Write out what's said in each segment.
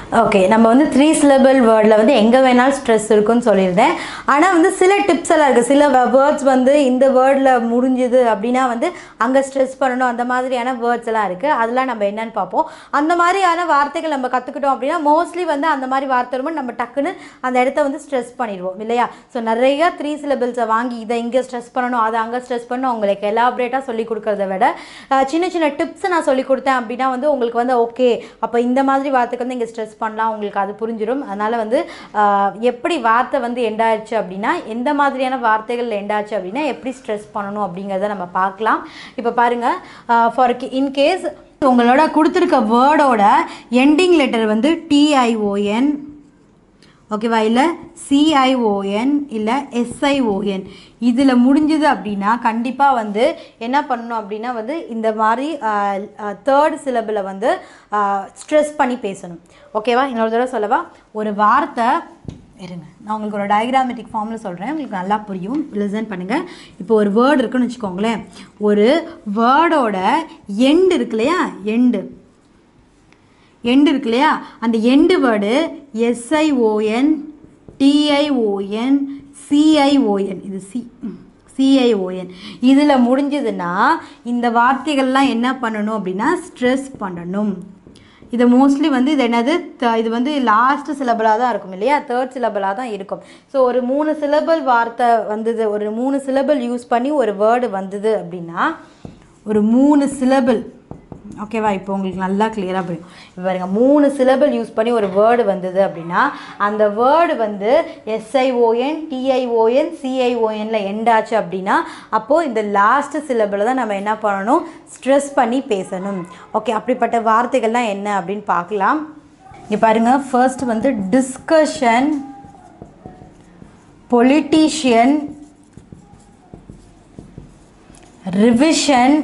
okay நம்ம வந்து three syllable வேர்டில் வந்து எங்கே வேணாலும் ஸ்ட்ரெஸ் இருக்குன்னு சொல்லியிருந்தேன் ஆனால் வந்து சில டிப்ஸ் எல்லாம் இருக்குது சில வேர்ட்ஸ் வந்து இந்த வேர்டில் முடிஞ்சுது அப்படின்னா வந்து அங்கே ஸ்ட்ரெஸ் பண்ணணும் அந்த மாதிரியான வேர்ட்ஸ் எல்லாம் இருக்குது அதெல்லாம் நம்ம என்னன்னு பார்ப்போம் அந்த மாதிரியான வார்த்தைகள் நம்ம கற்றுக்கிட்டோம் அப்படின்னா மோஸ்ட்லி வந்து அந்த மாதிரி வார்த்தை வரும்போது நம்ம டக்குன்னு அந்த இடத்த வந்து ஸ்ட்ரெஸ் பண்ணிடுவோம் இல்லையா ஸோ நிறைய த்ரீ சிலபிள்ஸை வாங்கி இதை இங்கே ஸ்ட்ரெஸ் பண்ணணும் அதை அங்கே ஸ்ட்ரெஸ் பண்ணணும் உங்களுக்கு எலாபரேட்டாக சொல்லி கொடுக்கறத விட அஹ், சின்ன சின்ன டிப்ஸ் நான் சொல்லி கொடுத்தேன் அப்படின்னா வந்து உங்களுக்கு வந்து ஓகே அப்போ இந்த மாதிரி வார்த்தைக்கு வந்து இங்கே ஸ்ட்ரெஸ் பண்ணலாம் உங்களுக்கு அது புரிஞ்சிடும் அதனால் வந்து அஹ், எப்படி வார்த்தை வந்து எண்டாச்சு அப்படின்னா எந்த மாதிரியான வார்த்தைகள் எண்டாச்சு அப்படின்னா எப்படி ஸ்ட்ரெஸ் பண்ணணும் அப்படிங்கிறத நம்ம பார்க்கலாம் இப்போ பாருங்கள் ஃபார் இன்கேஸ் உங்களோட கொடுத்துருக்க வேர்டோட எண்டிங் லெட்டர் வந்து டிஐஓஎன் ஓகேவா இல்லை சிஐஓஎன் இல்லை எஸ்ஐஓஎன் இதில் முடிஞ்சுது அப்படின்னா கண்டிப்பாக வந்து என்ன பண்ணணும் அப்படின்னா வந்து இந்த மாதிரி தேர்ட் சிலபில் வந்து ஸ்ட்ரெஸ் பண்ணி பேசணும் ஓகேவா இன்னொரு தடவை சொல்லவா ஒரு வார்த்தை இருங்க நான் உங்களுக்கு ஒரு டயக்ராமேட்டிக் ஃபார்மில் சொல்கிறேன் உங்களுக்கு நல்லா புரியும் லிசன் பண்ணுங்கள் இப்போ ஒரு வேர்டு இருக்குன்னு வச்சுக்கோங்களேன் ஒரு வேர்டோட எண்டு இருக்கு இல்லையா எண்டு எண்டு இருக்கு இல்லையா அந்த end word SION TION CION இது சி சிஐஓஎன் இதில் முடிஞ்சதுன்னா இந்த வார்த்தைகள்லாம் என்ன பண்ணணும் அப்படின்னா ஸ்ட்ரெஸ் பண்ணணும் இது மோஸ்ட்லி வந்து இது என்னது த- இது வந்து லாஸ்ட் சிலபிளாக தான் இருக்கும் இல்லையா தேர்ட் சிலபிளாக தான் இருக்கும் ஸோ ஒரு மூணு சிலபிள் வார்த்தை வந்தது ஒரு மூணு சிலபிள் யூஸ் பண்ணி ஒரு வேர்டு வந்தது அப்படின்னா ஒரு மூணு சிலபிள் ஓகேவா இப்போ உங்களுக்கு நல்லா கிளியராக புரியும் இப்போ பாருங்க மூணு சிலபிள் யூஸ் பண்ணி ஒரு வேர்டு வந்தது அப்படின்னா அந்த வேர்டு வந்து எஸ்ஐஓஎன் டிஐஓஎன் சிஐஓஎன்ல எண்ட் ஆச்சு அப்படின்னா அப்போது இந்த லாஸ்ட் சிலபிளை தான் நம்ம என்ன பண்ணணும் ஸ்ட்ரெஸ் பண்ணி பேசணும் ஓகே அப்படிப்பட்ட வார்த்தைகள்லாம் என்ன அப்படின்னு பார்க்கலாம் இங்கே பாருங்க ஃபர்ஸ்ட் வந்து டிஸ்கஷன் பொலிட்டீஷியன் ரிவிஷன்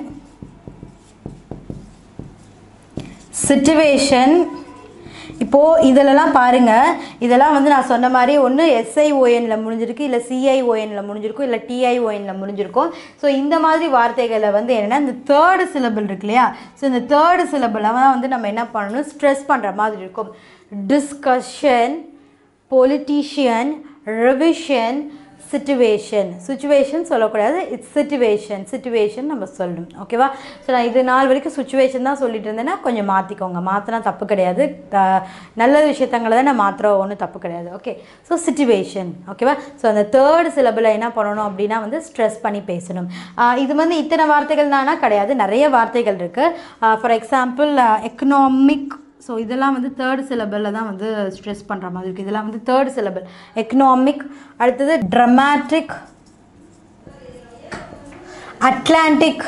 சிச்சுவேஷன் இப்போது இதிலலாம் பாருங்கள் இதெல்லாம் வந்து நான் சொன்ன மாதிரி ஒன்று எஸ்ஐஓஎனில் முடிஞ்சிருக்கு இல்லை சிஐஓஎனில் முடிஞ்சிருக்கும் இல்லை டிஐஓஎனில் முடிஞ்சிருக்கும் ஸோ இந்த மாதிரி வார்த்தைகளை வந்து என்னென்னா இந்த தேர்டு சிலபிள் இருக்கு இல்லையா ஸோ இந்த தேர்டு சிலபிளை தான் வந்து நம்ம என்ன பண்ணணும் ஸ்ட்ரெஸ் பண்ணுற மாதிரி இருக்கும் discussion politician revision situation situation சொல்லக்கூடாது இட்ஸ் சுச்சுவேஷன் சுச்சுவேஷன் நம்ம சொல்லணும் ஓகேவா ஸோ நான் இது நாள் வரைக்கும் சுச்சுவேஷன் தான் சொல்லிட்டு இருந்தேன்னா கொஞ்சம் மாற்றிக்கோங்க மாற்றினா தப்பு கிடையாது த- நல்ல விஷயத்தங்களை தான் நான் மாற்றுற ஒன்றும் தப்பு கிடையாது ஓகே ஸோ சுச்சுவேஷன் ஓகேவா ஸோ அந்த தேர்ட் சிலபில் என்ன பண்ணணும் அப்படின்னா வந்து ஸ்ட்ரெஸ் பண்ணி பேசணும் ஆஹ் இது வந்து இத்தனை வார்த்தைகள் தானா கிடையாது நிறைய வார்த்தைகள் இருக்குது ஃபார் எக்ஸாம்பிள் எக்கனாமிக் ஸோ இதெல்லாம் வந்து தேர்ட் சிலபிளில் தான் வந்து ஸ்ட்ரெஸ் பண்ணுற மாதிரி இருக்குது இதெல்லாம் வந்து தேர்ட் சிலபிள் எக்கனாமிக் அடுத்தது ட்ரமாட்டிக் அட்லாண்டிக்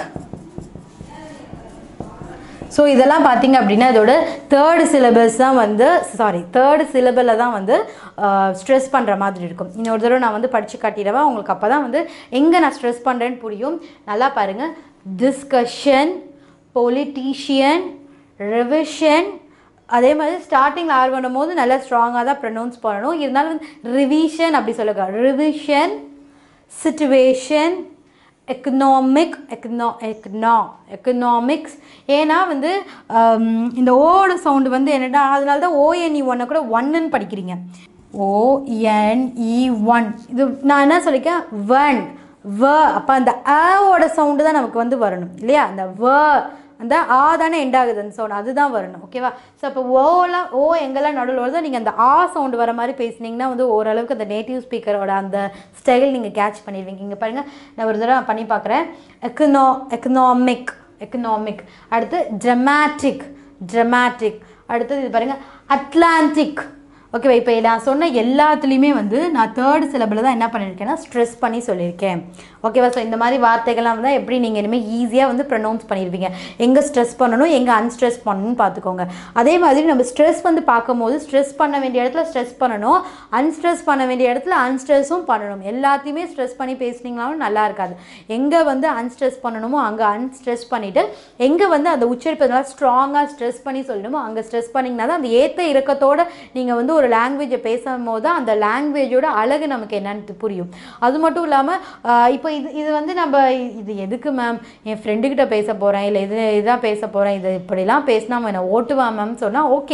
ஸோ இதெல்லாம் பார்த்தீங்க அப்படின்னா இதோட தேர்டு சிலபஸ் தான் வந்து சாரி தேர்டு சிலபில் தான் வந்து ஸ்ட்ரெஸ் பண்ணுற மாதிரி இருக்கும் இன்னொரு தடவை நான் வந்து படித்து காட்டிடவா உங்களுக்கு அப்போ தான் வந்து எங்கே நான் ஸ்ட்ரெஸ் பண்ணுறேன்னு புரியும் நல்லா பாருங்கள் டிஸ்கஷன் பொலிட்டீஷியன் ரிவிஷன் அதே மாதிரி ஸ்டார்டிங்கில் ஆர் பண்ணும்போது நல்லா ஸ்ட்ராங்காக தான் ப்ரொனவுன்ஸ் பண்ணணும் இருந்தாலும் வந்து ரிவிஷன் அப்படி சொல்லுங்க revision situation economic econo econo economics ஏன்னா வந்து ஆம், இந்த ஓட சவுண்டு வந்து என்னடா அதனால தான் ஓஎன்இ ஒன்னை கூட ஒன்னுன்னு படிக்கிறீங்க ஓஎன்இ ஒன் இது நான் என்ன சொல்லிக்கேன் ஒன் வ அப்போ அந்த அவோட சவுண்டு தான் நமக்கு வந்து வரணும் இல்லையா அந்த வ அந்த ஆ தானே எண்ட் ஆகுது அந்த சவுண்ட் அதுதான் வரணும் ஓகேவா ஸோ அப்போ ஓலாம் ஓ எங்கெல்லாம் நடுவில் வருதோ நீங்கள் அந்த ஆ சவுண்டு வர மாதிரி பேசுனீங்கன்னா வந்து ஓரளவுக்கு அந்த நேட்டிவ் ஸ்பீக்கரோட அந்த ஸ்டைல் நீங்கள் கேட்ச் பண்ணிடுவீங்க இங்கே பாருங்கள் நான் ஒரு தடவை பண்ணி பார்க்குறேன் எக்கனோ எக்கனாமிக் எக்கனாமிக் அடுத்து ட்ரமாட்டிக் ட்ரமாட்டிக் அடுத்தது இது பாருங்கள் அட்லாண்டிக் ஓகேவா இப்போ நான் சொன்ன எல்லாத்துலேயுமே வந்து நான் தேர்ட் சிலபில் தான் என்ன பண்ணியிருக்கேன்னா ஸ்ட்ரெஸ் பண்ணி சொல்லியிருக்கேன் ஓகேவா ஸோ இந்த மாதிரி வார்த்தைகள்லாம் வந்து எப்படி நீங்கள் இனிமேல் ஈஸியாக வந்து ப்ரொனவுன்ஸ் பண்ணிடுவீங்க எங்கே ஸ்ட்ரெஸ் பண்ணணும் எங்கே அன்ஸ்ட்ரெஸ் பண்ணணும்னு பார்த்துக்கோங்க அதே மாதிரி நம்ம ஸ்ட்ரெஸ் வந்து பார்க்கும்போது ஸ்ட்ரெஸ் பண்ண வேண்டிய இடத்துல ஸ்ட்ரெஸ் பண்ணணும் அன்ஸ்ட்ரெஸ் பண்ண வேண்டிய இடத்துல அன்ஸ்ட்ரெஸ்ஸும் பண்ணணும் எல்லாத்தையுமே ஸ்ட்ரெஸ் பண்ணி பேசுனீங்கனாலும் நல்லா இருக்காது எங்கே வந்து அன்ஸ்ட்ரெஸ் பண்ணணுமோ அங்கே அன்ஸ்ட்ரெஸ் பண்ணிவிட்டு எங்கே வந்து அந்த உச்சரிப்பு நல்லா ஸ்ட்ராங்காக ஸ்ட்ரெஸ் பண்ணி சொல்லணுமோ அங்கே ஸ்ட்ரெஸ் பண்ணிங்கன்னா தான் அந்த ஏற்ற இறக்கத்தோட நீங்கள் வந்து ஒரு லாங்குவேஜை பேசும்போது தான் அந்த லாங்குவேஜோட அழகு நமக்கு என்னன்னு புரியும் அது மட்டும் இல்லாமல் இப்போ இது இது வந்து நம்ம இது எதுக்கு மேம் என் ஃப்ரெண்டுக்கிட்ட பேச போகிறேன் இல்லை இது இதான் பேச போகிறேன் இது இப்படிலாம் பேசினா அவன் என்னை ஓட்டுவான் மேம் சொன்னால் ஓகே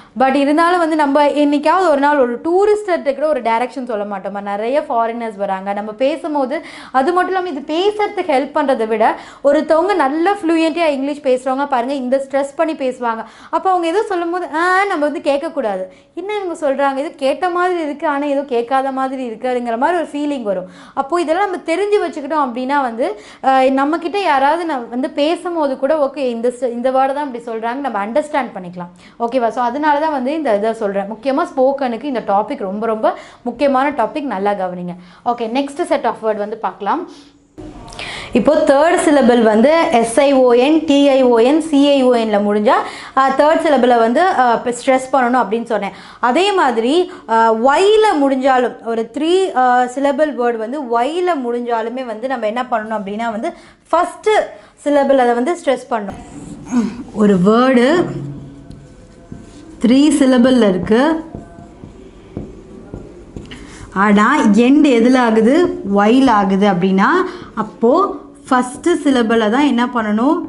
பட் இருந்தாலும் வந்து நம்ம என்னைக்காவது ஒரு நாள் ஒரு டூரிஸ்டர்கிட்ட கூட ஒரு டைரக்ஷன் சொல்ல மாட்டோமா நிறைய ஃபாரினர்ஸ் வராங்க நம்ம பேசும்போது அது மட்டும் இல்லாமல் இது பேசுறதுக்கு ஹெல்ப் பண்ணுறதை விட ஒருத்தவங்க நல்ல ஃப்ளூயண்ட்டாக இங்கிலீஷ் பேசுகிறவங்க பாருங்கள் இந்த ஸ்ட்ரெஸ் பண்ணி பேசுவாங்க அப்போ அவங்க ஏதோ சொல்லும் போது ஆ நம்ம வந்து கேட்கக்கூடாது என்ன இவங்க சொல்கிறாங்க இது கேட்ட மாதிரி இருக்குது ஆனால் ஏதோ கேட்காத மாதிரி இருக்குங்கிற மாதிரி ஒரு ஃபீலிங் வரும் அப்போது இதெல்லாம் நம்ம தெரிஞ்சு வச்சுக்கிட்டோம் அப்படின்னா வந்து அஹ், நம்மக்கிட்ட யாராவது நான் வந்து பேசும்போது கூட ஓகே இந்த ஸ்- இந்த வேர்டை தான் இப்படி சொல்கிறாங்க நம்ம அண்டர்ஸ்டாண்ட் பண்ணிக்கலாம் ஓகேவா ஸோ அதனால தான் வந்து இந்த இதை சொல்கிறேன் முக்கியமாக ஸ்போக்கனுக்கு இந்த டாபிக் ரொம்ப ரொம்ப முக்கியமான டாபிக் நல்லா கவனிங்க okay next set of word வந்து பார்க்கலாம் இப்போ தேர்ட் சிலபிள் வந்து எஸ்ஐஓஎன் டிஐஓஎன் சிஐஓஎனில் முடிஞ்சால் தேர்ட் சிலபிளை வந்து ஸ்ட்ரெஸ் பண்ணணும் அப்படின்னு சொன்னேன் அதே மாதிரி ஒயில் முடிஞ்சாலும் ஒரு த்ரீ சிலபிள் வேர்டு வந்து ஒயில் முடிஞ்சாலுமே வந்து நம்ம என்ன பண்ணணும் அப்படின்னா வந்து ஃபஸ்ட்டு சிலபிள் அதை வந்து ஸ்ட்ரெஸ் பண்ணணும் ஒரு வேர்டு த்ரீ சிலபிளில் இருக்குது ஆனால் எண்ட் எதில் ஆகுது ஒயில் ஆகுது அப்படின்னா அப்போது ஃபஸ்ட்டு சிலபிளை தான் என்ன பண்ணணும்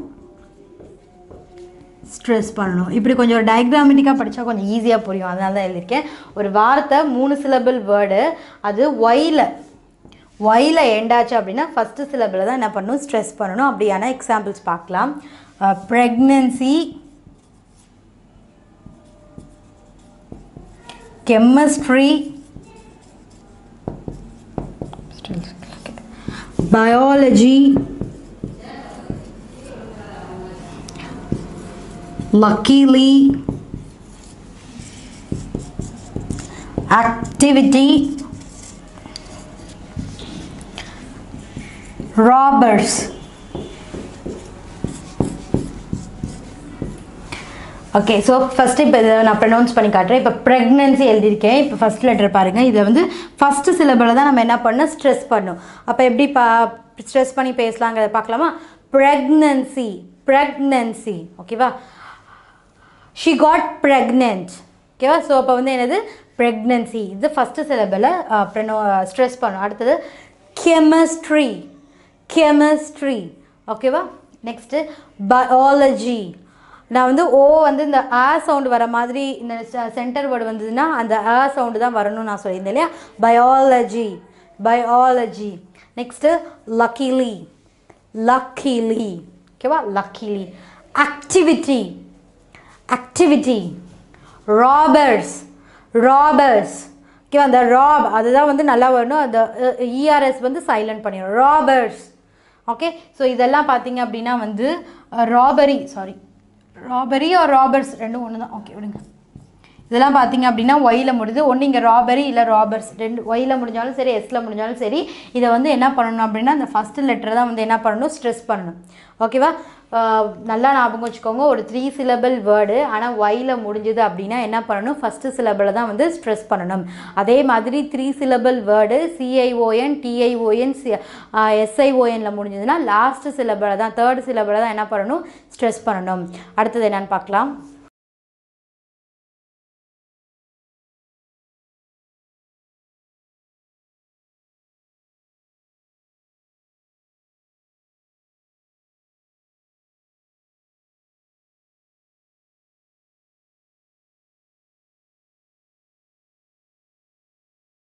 ஸ்ட்ரெஸ் பண்ணணும் இப்படி கொஞ்சம் டயக்ராமெட்டிக்காக படித்தா கொஞ்சம் ஈஸியாக புரியும் அதனால தான் எழுதியிருக்கேன் ஒரு வார்த்தை மூணு சிலபிள் வேர்டு அது ஒயில் ஒயில் எண்டாச்சு அப்படின்னா ஃபஸ்ட்டு சிலபிளை தான் என்ன பண்ணணும் ஸ்ட்ரெஸ் பண்ணணும் அப்படியான எக்ஸாம்பிள்ஸ் பார்க்கலாம் pregnancy chemistry biology luckily activity robbers okay so first இப்போ இதை நான் ப்ரொனவுன்ஸ் பண்ணி காட்டுறேன் இப்போ ப்ரெக்னன்சி எழுதியிருக்கேன் இப்போ ஃபஸ்ட் லெட்டர் பாருங்கள் இதை வந்து ஃபஸ்ட்டு சிலபில் தான் நம்ம என்ன பண்ணோம் ஸ்ட்ரெஸ் பண்ணோம் அப்போ எப்படி பா ஸ்ட்ரெஸ் பண்ணி பேசலாங்கிறத பார்க்கலாமா ப்ரெக்னன்சி ப்ரெக்னன்சி ஓகேவா ஷி காட் ப்ரெக்னென்ட் ஓகேவா ஸோ அப்போ வந்து என்னது ப்ரெக்னன்சி இது ஃபஸ்ட்டு சிலபில் ப்ரெனோ ஸ்ட்ரெஸ் பண்ணும் அடுத்தது கெமிஸ்ட்ரி கெமிஸ்ட்ரி ஓகேவா நெக்ஸ்ட்டு பயாலஜி நான் வந்து ஓ வந்து இந்த ஆ சவுண்டு வர மாதிரி இந்த சென்டர் வேர்டு வந்ததுன்னா அந்த ஆ சவுண்டு தான் வரணும்னு நான் சொல்லியிருந்தேன் இல்லையா biology biology next luckily luckily ஓகேவா luckily activity activity robbers robbers ஓகேவா அந்த ராப் அதுதான் வந்து நல்லா வரணும் அந்த இஆர்எஸ் வந்து சைலண்ட் பண்ணிடும் ராபர்ஸ் ஓகே ஸோ இதெல்லாம் பார்த்தீங்க அப்படின்னா வந்து robbery sorry robbery or robbers ரெண்டும் ஒன்று தான் ஓகே விடுங்க இதெல்லாம் பார்த்தீங்க அப்படின்னா ஒயில் முடியுது ஒன்று இங்கே ராபரி இல்லை ராபர்ஸ் ரெண்டு ஒயில் முடிஞ்சாலும் சரி எஸ்ல முடிஞ்சாலும் சரி இதை வந்து என்ன பண்ணணும் அப்படின்னா அந்த ஃபஸ்ட்டு லெட்டர் தான் வந்து என்ன பண்ணணும் ஸ்ட்ரெஸ் பண்ணணும் ஓகேவா ஆஹ் நல்லா ஞாபகம் வச்சுக்கோங்க ஒரு த்ரீ சிலபிள் வேர்டு ஆனால் ஒயில் முடிஞ்சுது அப்படின்னா என்ன பண்ணணும் ஃபஸ்ட்டு சிலபிளை தான் வந்து ஸ்ட்ரெஸ் பண்ணணும் அதே மாதிரி three syllable word CION TION C எஸ்ஐஓஎனில் முடிஞ்சதுன்னா லாஸ்ட்டு சிலபிளை தான் தேர்ட் சிலபிளை தான் என்ன பண்ணணும் ஸ்ட்ரெஸ் பண்ணணும் அடுத்தது என்னன்னு பார்க்கலாம்